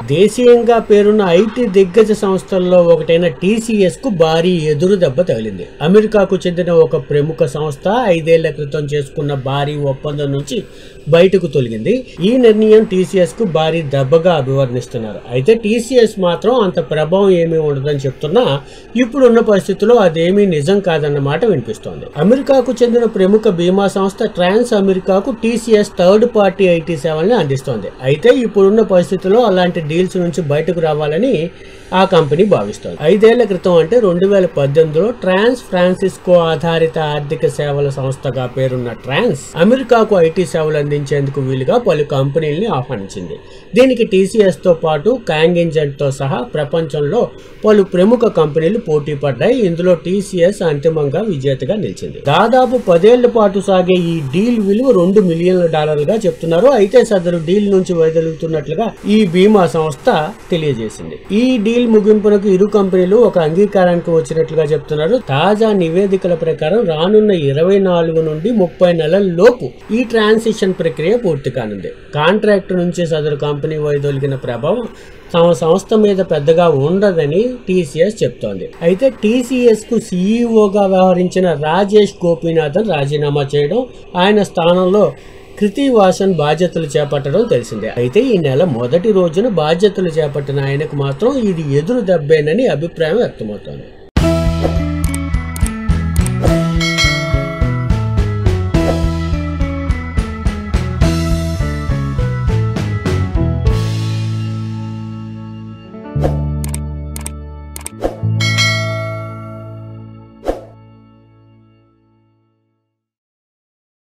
దేశీయంగా పేరున్న ఐటీ దిగ్గజ సంస్థల్లో ఒకటైన టీసీఎస్ కు భారీ ఎదురు దెబ్బ తగిలింది అమెరికాకు చెందిన ఒక ప్రముఖ సంస్థ ఐదేళ్ల క్రితం చేసుకున్న భారీ ఒప్పందం నుంచి బయటకు తొలగింది ఈ నిర్ణయం టీసీఎస్ కు భారీ దెబ్బగా అభివర్ణిస్తున్నారు అయితే టీసీఎస్ మాత్రం అంత ప్రభావం ఏమీ ఉండదని చెప్తున్నా ఇప్పుడున్న పరిస్థితుల్లో అదేమీ నిజం కాదన్నమాట వినిపిస్తోంది అమెరికాకు చెందిన ప్రముఖ బీమా సంస్థ ట్రాన్స్ అమెరికాకు టీసీఎస్ థర్డ్ పార్టీ ఐటీ సేవల్ని అందిస్తోంది అయితే ఇప్పుడున్న పరిస్థితుల్లో అలాంటి డీల్స్ నుంచి బయటకు రావాలని ఆ కంపెనీ భావిస్తోంది ఐదేళ్ల క్రితం అంటే రెండు వేల పద్దెనిమిదిలో ట్రాన్స్ ఫ్రాన్సిస్కో ఆధారిత ఆర్థిక సేవల సంస్థగా పేరున్న ట్రాన్స్ అమెరికాకు ఐటీ సేవలు అందించేందుకు వీలుగా పలు కంపెనీల్ని ఆహ్వానించింది దీనికి టీసీఎస్ తో పాటు కాంగింజెంట్ తో సహా ప్రపంచంలో పలు ప్రముఖ కంపెనీలు పోటీ పడ్డాయి ఇందులో టీసీఎస్ అంతిమంగా విజేతగా నిలిచింది దాదాపు పదేళ్ల పాటు సాగే ఈ డీల్ విలువ రెండు మిలియన్ల డాలర్లుగా చెప్తున్నారు అయితే సదరు డీల్ నుంచి వైదొలుగుతున్నట్లుగా ఈ బీమా సంస్థ తెలియజేసింది ఈ డీల్ ముగింపునకు ఇరు కంపెనీలు ఒక అంగీకారానికి వచ్చినట్లుగా చెప్తున్నారు తాజా నివేదికల ప్రకారం రానున్న ఇరవై నాలుగు నుండి ముప్పై నెలల లోపు ఈ ట్రాన్సిషన్ ప్రక్రియ పూర్తి కానుంది కాంట్రాక్ట్ నుంచి సదరు కంపెనీ వైదొలిగిన ప్రభావం తమ సంస్థ మీద పెద్దగా ఉండదని టీసీఎస్ చెప్తోంది అయితే టీసీఎస్ కు సీఈఓగా వ్యవహరించిన రాజేష్ గోపీనాథన్ రాజీనామా చేయడం ఆయన స్థానంలో కృతి వాసన్ బాధ్యతలు చేపట్టడం తెలిసిందే అయితే ఈ నెల మొదటి రోజున బాధ్యతలు చేపట్టిన ఆయనకు మాత్రం ఇది ఎదురు దెబ్బేనని అభిప్రాయం వ్యక్తమవుతోంది